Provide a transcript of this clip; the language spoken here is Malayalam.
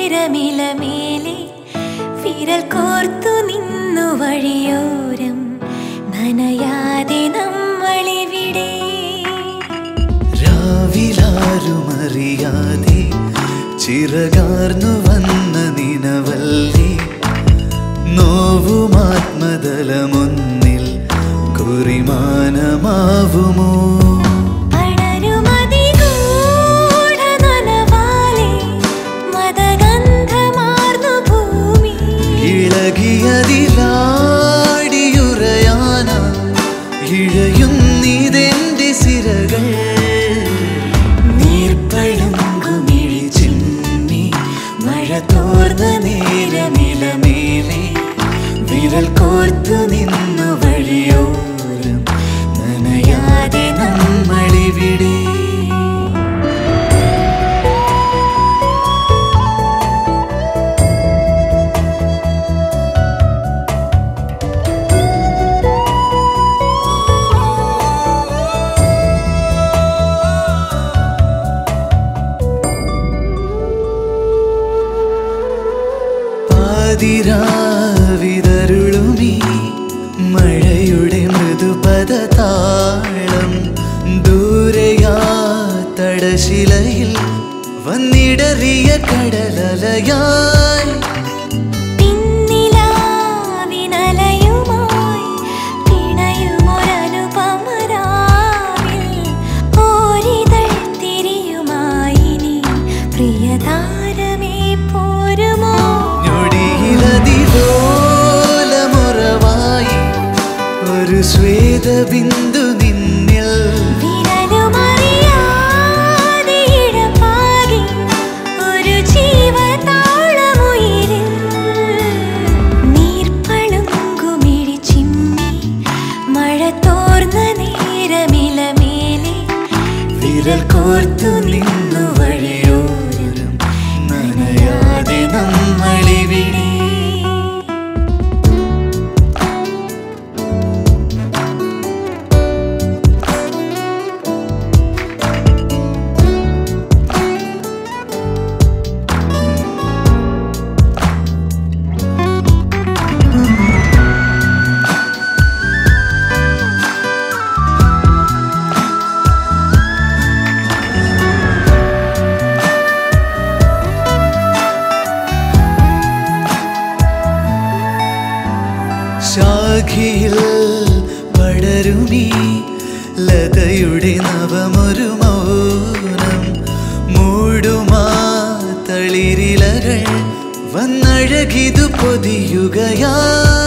നേരമിലമേലെ വിരൽ കോർത്തു നിന്നു വഴിയോരം നനയാതെ നമ്മളിവിടെ രാവിലാരുമറിയാതെ ചിറകാർന്നു വന്ന നിനവല്ലേ നോവുമാത്മതലമൊന്നിൽ കുറിമാനമാവുമോ പടരുമതിഗൂഢനനവാലെ മദഗന്ധമാർന്നു ഭൂമി ഇളകിയതിലാടിയുറയാന ഇഴയുന്നിതെന്റെ സിരകൾ നീർപ്പഴുങ്കുമിഴി ചിമ്മി മഴ തോർന്ന നേരമിലമേലെ വിരൽ കോർത്തു നിന്നു വഴിയോരം നനയാതെ നമ്മളിവിടെ പാതിരാവിതരുളുമീ മഴയുടെ മൃദുപദതാളം ദൂരയാ തടശിലയിൽ വന്നിടറിയ കടലലയായി പിന്നിലാവിനലയുമായി പിണയുമൊരനുപമരാവിൽ ഓരിതൾ തിരിയുമായി നീ പ്രിയതാരമേ പോരുമോ ഞൊടിയിലതിലോലമുറവായി ഒരു ശ്വേതബിന്ദു നിന്നിൽ വിരലുമറിയാതെ ഇഴപാകി ഒരു ജീവതാളമുയിരിൽ നീർപ്പളുങ്കുമിഴി ചിമ്മി മഴ തോർന്ന നേരമിലമേലെ വിരൽ കോർത്തു നിന്നു വഴിയോരം നനയാതെ നമ്മളിവിടെ ശാഖിയിൽ പടരുമീ ലതയുടെ നവമൊരു മൗനം മൂടുമാ തളിരിലകൾ വന്നഴകിതു പൊതിയുകയാ